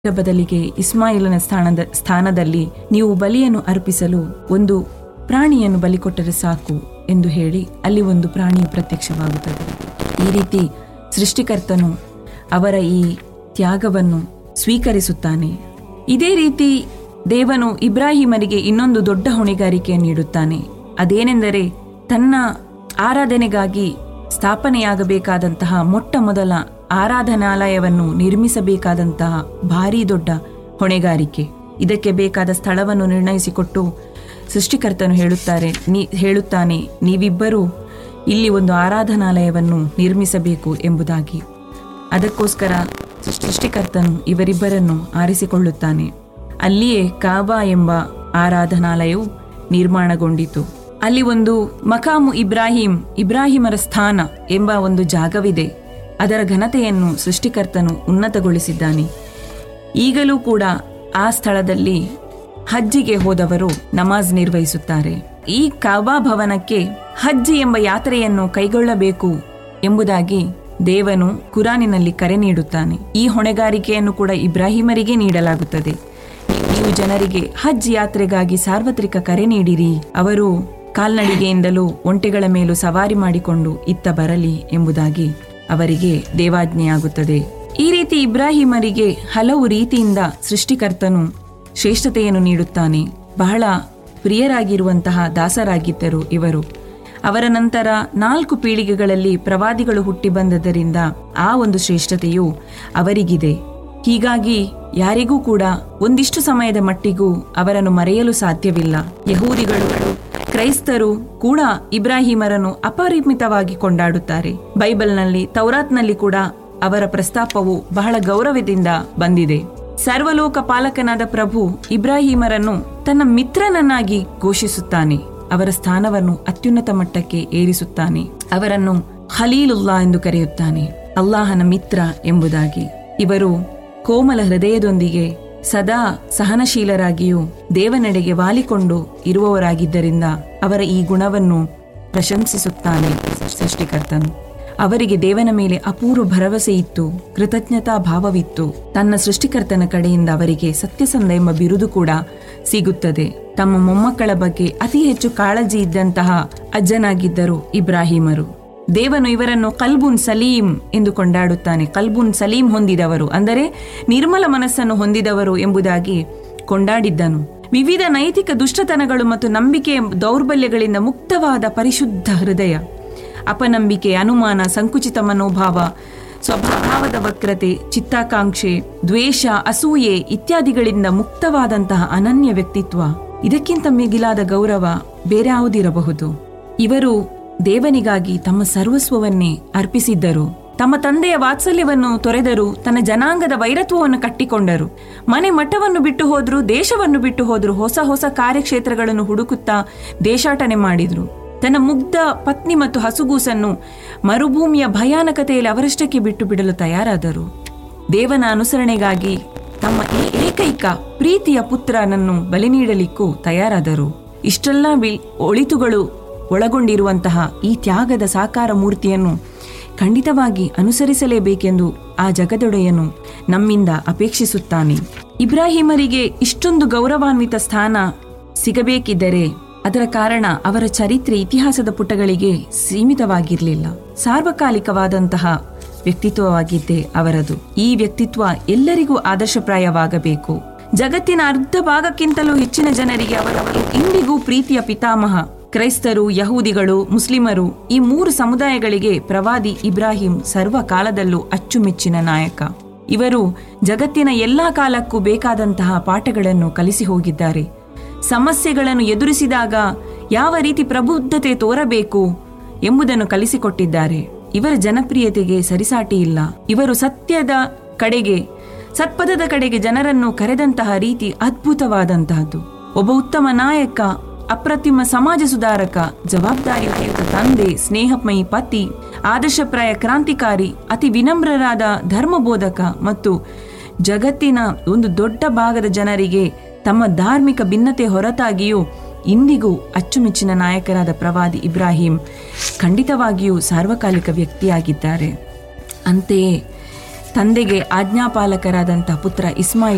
ಇದರ ಬದಲಿಗೆ ಇಸ್ಮಾಯಿಲನ ಸ್ಥಾನದ ಸ್ಥಾನದಲ್ಲಿ ನೀವು ಬಲಿಯನ್ನು ಅರ್ಪಿಸಲು ಒಂದು ಪ್ರಾಣಿಯನ್ನು ಬಲಿ ಕೊಟ್ಟರೆ ಸಾಕು ಎಂದು ಹೇಳಿ ಅಲ್ಲಿ ಒಂದು ಪ್ರಾಣಿ ಪ್ರತ್ಯಕ್ಷವಾಗುತ್ತದೆ ಈ ರೀತಿ ಸೃಷ್ಟಿಕರ್ತನು ಅವರ ಈ ತ್ಯಾಗವನ್ನು ಸ್ವೀಕರಿಸುತ್ತಾನೆ ಇದೇ ರೀತಿ ದೇವನು ಇಬ್ರಾಹಿಮರಿಗೆ ಇನ್ನೊಂದು ದೊಡ್ಡ ಹೊಣೆಗಾರಿಕೆಯನ್ನು ನೀಡುತ್ತಾನೆ ಅದೇನೆಂದರೆ ತನ್ನ ಆರಾಧನೆಗಾಗಿ ಸ್ಥಾಪನೆಯಾಗಬೇಕಾದಂತಹ ಮೊಟ್ಟ ಮೊದಲ ಆರಾಧನಾಲಯವನ್ನು ನಿರ್ಮಿಸಬೇಕಾದಂತಹ ಭಾರೀ ದೊಡ್ಡ ಹೊಣೆಗಾರಿಕೆ ಇದಕ್ಕೆ ಬೇಕಾದ ಸ್ಥಳವನ್ನು ನಿರ್ಣಯಿಸಿಕೊಟ್ಟು ಸೃಷ್ಟಿಕರ್ತನು ಹೇಳುತ್ತಾರೆ ನೀ ಹೇಳುತ್ತಾನೆ ನೀವಿಬ್ಬರೂ ಇಲ್ಲಿ ಒಂದು ಆರಾಧನಾಲಯವನ್ನು ನಿರ್ಮಿಸಬೇಕು ಎಂಬುದಾಗಿ ಅದಕ್ಕೋಸ್ಕರ ಸೃಷ್ಟಿಕರ್ತನು ಇವರಿಬ್ಬರನ್ನು ಆರಿಸಿಕೊಳ್ಳುತ್ತಾನೆ ಅಲ್ಲಿಯೇ ಕಾಬಾ ಎಂಬ ಆರಾಧನಾಲಯವು ನಿರ್ಮಾಣಗೊಂಡಿತು ಅಲ್ಲಿ ಒಂದು ಮಕಾಮು ಇಬ್ರಾಹಿಂ ಇಬ್ರಾಹಿಮರ ಸ್ಥಾನ ಎಂಬ ಒಂದು ಜಾಗವಿದೆ ಅದರ ಘನತೆಯನ್ನು ಸೃಷ್ಟಿಕರ್ತನು ಉನ್ನತಗೊಳಿಸಿದ್ದಾನೆ ಈಗಲೂ ಕೂಡ ಆ ಸ್ಥಳದಲ್ಲಿ ಹಜ್ಜಿಗೆ ಹೋದವರು ನಮಾಜ್ ನಿರ್ವಹಿಸುತ್ತಾರೆ ಈ ಕಾಬಾ ಭವನಕ್ಕೆ ಹಜ್ಜಿ ಎಂಬ ಯಾತ್ರೆಯನ್ನು ಕೈಗೊಳ್ಳಬೇಕು ಎಂಬುದಾಗಿ ದೇವನು ಕುರಾನಿನಲ್ಲಿ ಕರೆ ನೀಡುತ್ತಾನೆ ಈ ಹೊಣೆಗಾರಿಕೆಯನ್ನು ಕೂಡ ಇಬ್ರಾಹಿಮರಿಗೆ ನೀಡಲಾಗುತ್ತದೆ ನೀವು ಜನರಿಗೆ ಹಜ್ ಯಾತ್ರೆಗಾಗಿ ಸಾರ್ವತ್ರಿಕ ಕರೆ ನೀಡಿರಿ ಅವರು ಕಾಲ್ನಡಿಗೆಯಿಂದಲೂ ಒಂಟೆಗಳ ಮೇಲೂ ಸವಾರಿ ಮಾಡಿಕೊಂಡು ಇತ್ತ ಬರಲಿ ಎಂಬುದಾಗಿ ಅವರಿಗೆ ದೇವಾಜ್ಞೆಯಾಗುತ್ತದೆ ಈ ರೀತಿ ಇಬ್ರಾಹಿಮರಿಗೆ ಹಲವು ರೀತಿಯಿಂದ ಸೃಷ್ಟಿಕರ್ತನು ಶ್ರೇಷ್ಠತೆಯನ್ನು ನೀಡುತ್ತಾನೆ ಬಹಳ ಪ್ರಿಯರಾಗಿರುವಂತಹ ದಾಸರಾಗಿದ್ದರು ಇವರು ಅವರ ನಂತರ ನಾಲ್ಕು ಪೀಳಿಗೆಗಳಲ್ಲಿ ಪ್ರವಾದಿಗಳು ಹುಟ್ಟಿ ಬಂದದರಿಂದ ಆ ಒಂದು ಶ್ರೇಷ್ಠತೆಯು ಅವರಿಗಿದೆ ಹೀಗಾಗಿ ಯಾರಿಗೂ ಕೂಡ ಒಂದಿಷ್ಟು ಸಮಯದ ಮಟ್ಟಿಗೂ ಅವರನ್ನು ಮರೆಯಲು ಸಾಧ್ಯವಿಲ್ಲ ಯಹೂದಿಗಳು ಕ್ರೈಸ್ತರು ಕೂಡ ಇಬ್ರಾಹಿಮರನ್ನು ಅಪರಿಮಿತವಾಗಿ ಕೊಂಡಾಡುತ್ತಾರೆ ಬೈಬಲ್ನಲ್ಲಿ ತೌರಾತ್ನಲ್ಲಿ ಕೂಡ ಅವರ ಪ್ರಸ್ತಾಪವು ಬಹಳ ಗೌರವದಿಂದ ಬಂದಿದೆ ಸರ್ವಲೋಕ ಪಾಲಕನಾದ ಪ್ರಭು ಇಬ್ರಾಹಿಮರನ್ನು ತನ್ನ ಮಿತ್ರನನ್ನಾಗಿ ಘೋಷಿಸುತ್ತಾನೆ ಅವರ ಸ್ಥಾನವನ್ನು ಅತ್ಯುನ್ನತ ಮಟ್ಟಕ್ಕೆ ಏರಿಸುತ್ತಾನೆ ಅವರನ್ನು ಖಲೀಲುಲ್ಲಾ ಎಂದು ಕರೆಯುತ್ತಾನೆ ಅಲ್ಲಾಹನ ಮಿತ್ರ ಎಂಬುದಾಗಿ ಇವರು ಕೋಮಲ ಹೃದಯದೊಂದಿಗೆ ಸದಾ ಸಹನಶೀಲರಾಗಿಯೂ ದೇವನೆಡೆಗೆ ವಾಲಿಕೊಂಡು ಇರುವವರಾಗಿದ್ದರಿಂದ ಅವರ ಈ ಗುಣವನ್ನು ಪ್ರಶಂಸಿಸುತ್ತಾನೆ ಸೃಷ್ಟಿಕರ್ತನು ಅವರಿಗೆ ದೇವನ ಮೇಲೆ ಅಪೂರ್ವ ಭರವಸೆ ಇತ್ತು ಕೃತಜ್ಞತಾ ಭಾವವಿತ್ತು ತನ್ನ ಸೃಷ್ಟಿಕರ್ತನ ಕಡೆಯಿಂದ ಅವರಿಗೆ ಸತ್ಯಸಂಧ ಎಂಬ ಬಿರುದು ಕೂಡ ಸಿಗುತ್ತದೆ ತಮ್ಮ ಮೊಮ್ಮಕ್ಕಳ ಬಗ್ಗೆ ಅತಿ ಹೆಚ್ಚು ಕಾಳಜಿ ಇದ್ದಂತಹ ಅಜ್ಜನಾಗಿದ್ದರು ಇಬ್ರಾಹಿಮರು ದೇವನು ಇವರನ್ನು ಕಲ್ಬುನ್ ಸಲೀಂ ಎಂದು ಕೊಂಡಾಡುತ್ತಾನೆ ಕಲ್ಬುನ್ ಸಲೀಂ ಹೊಂದಿದವರು ಅಂದರೆ ನಿರ್ಮಲ ಮನಸ್ಸನ್ನು ಹೊಂದಿದವರು ಎಂಬುದಾಗಿ ಕೊಂಡಾಡಿದ್ದನು ವಿವಿಧ ನೈತಿಕ ದುಷ್ಟತನಗಳು ಮತ್ತು ನಂಬಿಕೆಯ ದೌರ್ಬಲ್ಯಗಳಿಂದ ಮುಕ್ತವಾದ ಪರಿಶುದ್ಧ ಹೃದಯ ಅಪನಂಬಿಕೆ ಅನುಮಾನ ಸಂಕುಚಿತ ಮನೋಭಾವ ಸ್ವಭಾವದ ವಕ್ರತೆ ಚಿತ್ತಾಕಾಂಕ್ಷೆ ದ್ವೇಷ ಅಸೂಯೆ ಇತ್ಯಾದಿಗಳಿಂದ ಮುಕ್ತವಾದಂತಹ ಅನನ್ಯ ವ್ಯಕ್ತಿತ್ವ ಇದಕ್ಕಿಂತ ಮಿಗಿಲಾದ ಗೌರವ ಬೇರ್ಯಾವುದಿರಬಹುದು ಇವರು ದೇವನಿಗಾಗಿ ತಮ್ಮ ಸರ್ವಸ್ವವನ್ನೇ ಅರ್ಪಿಸಿದ್ದರು ತಮ್ಮ ತಂದೆಯ ವಾತ್ಸಲ್ಯವನ್ನು ತೊರೆದರು ತನ್ನ ಜನಾಂಗದ ವೈರತ್ವವನ್ನು ಕಟ್ಟಿಕೊಂಡರು ಮನೆ ಮಠವನ್ನು ಬಿಟ್ಟು ಹೋದ್ರು ದೇಶವನ್ನು ಬಿಟ್ಟು ಹೋದ್ರು ಹೊಸ ಹೊಸ ಕಾರ್ಯಕ್ಷೇತ್ರಗಳನ್ನು ಹುಡುಕುತ್ತಾ ದೇಶಾಟನೆ ಮಾಡಿದ್ರು ತನ್ನ ಮುಗ್ಧ ಪತ್ನಿ ಮತ್ತು ಹಸುಗೂಸನ್ನು ಮರುಭೂಮಿಯ ಭಯಾನಕತೆಯಲ್ಲಿ ಅವರಷ್ಟಕ್ಕೆ ಬಿಟ್ಟು ಬಿಡಲು ತಯಾರಾದರು ದೇವನ ಅನುಸರಣೆಗಾಗಿ ತಮ್ಮ ಈ ಏಕೈಕ ಪ್ರೀತಿಯ ಪುತ್ರನನ್ನು ಬಲಿ ನೀಡಲಿಕ್ಕೂ ತಯಾರಾದರು ಇಷ್ಟೆಲ್ಲ ವಿ- ಒಳಿತುಗಳು ಒಳಗೊಂಡಿರುವಂತಹ ಈ ತ್ಯಾಗದ ಸಾಕಾರ ಮೂರ್ತಿಯನ್ನು ಖಂಡಿತವಾಗಿ ಅನುಸರಿಸಲೇಬೇಕೆಂದು ಆ ಜಗದೊಡೆಯನು ನಮ್ಮಿಂದ ಅಪೇಕ್ಷಿಸುತ್ತಾನೆ ಇಬ್ರಾಹಿಮರಿಗೆ ಇಷ್ಟೊಂದು ಗೌರವಾನ್ವಿತ ಸ್ಥಾನ ಸಿಗಬೇಕಿದ್ದರೆ ಅದರ ಕಾರಣ ಅವರ ಚರಿತ್ರೆ ಇತಿಹಾಸದ ಪುಟಗಳಿಗೆ ಸೀಮಿತವಾಗಿರಲಿಲ್ಲ ಸಾರ್ವಕಾಲಿಕವಾದಂತಹ ವ್ಯಕ್ತಿತ್ವವಾಗಿದ್ದೇ ಅವರದು ಈ ವ್ಯಕ್ತಿತ್ವ ಎಲ್ಲರಿಗೂ ಆದರ್ಶಪ್ರಾಯವಾಗಬೇಕು ಜಗತ್ತಿನ ಅರ್ಧ ಭಾಗಕ್ಕಿಂತಲೂ ಹೆಚ್ಚಿನ ಜನರಿಗೆ ಅವರ ಇಂದಿಗೂ ಪ್ರೀತಿಯ ಪಿತಾಮಹ ಕ್ರೈಸ್ತರು ಯಹೂದಿಗಳು ಮುಸ್ಲಿಮರು ಈ ಮೂರು ಸಮುದಾಯಗಳಿಗೆ ಪ್ರವಾದಿ ಇಬ್ರಾಹಿಂ ಸರ್ವ ಕಾಲದಲ್ಲೂ ಅಚ್ಚುಮೆಚ್ಚಿನ ನಾಯಕ ಇವರು ಜಗತ್ತಿನ ಎಲ್ಲಾ ಕಾಲಕ್ಕೂ ಬೇಕಾದಂತಹ ಪಾಠಗಳನ್ನು ಕಲಿಸಿ ಹೋಗಿದ್ದಾರೆ ಸಮಸ್ಯೆಗಳನ್ನು ಎದುರಿಸಿದಾಗ ಯಾವ ರೀತಿ ಪ್ರಬುದ್ಧತೆ ತೋರಬೇಕು ಎಂಬುದನ್ನು ಕಲಿಸಿಕೊಟ್ಟಿದ್ದಾರೆ ಇವರ ಜನಪ್ರಿಯತೆಗೆ ಸರಿಸಾಟಿ ಇಲ್ಲ ಇವರು ಸತ್ಯದ ಕಡೆಗೆ ಸತ್ಪಥದ ಕಡೆಗೆ ಜನರನ್ನು ಕರೆದಂತಹ ರೀತಿ ಅದ್ಭುತವಾದಂತಹದ್ದು ಒಬ್ಬ ಉತ್ತಮ ನಾಯಕ ಅಪ್ರತಿಮ ಸಮಾಜ ಸುಧಾರಕ ಜವಾಬ್ದಾರಿಯುತ ತಂದೆ ಸ್ನೇಹಮಯಿ ಪತಿ ಆದರ್ಶಪ್ರಾಯ ಕ್ರಾಂತಿಕಾರಿ ಅತಿ ವಿನಮ್ರರಾದ ಧರ್ಮಬೋಧಕ ಮತ್ತು ಜಗತ್ತಿನ ಒಂದು ದೊಡ್ಡ ಭಾಗದ ಜನರಿಗೆ ತಮ್ಮ ಧಾರ್ಮಿಕ ಭಿನ್ನತೆ ಹೊರತಾಗಿಯೂ ಇಂದಿಗೂ ಅಚ್ಚುಮೆಚ್ಚಿನ ನಾಯಕರಾದ ಪ್ರವಾದಿ ಇಬ್ರಾಹಿಂ ಖಂಡಿತವಾಗಿಯೂ ಸಾರ್ವಕಾಲಿಕ ವ್ಯಕ್ತಿಯಾಗಿದ್ದಾರೆ ಅಂತೆಯೇ ತಂದೆಗೆ ಆಜ್ಞಾಪಾಲಕರಾದಂಥ ಪುತ್ರ ಇಸ್ಮಾಯಿಲ್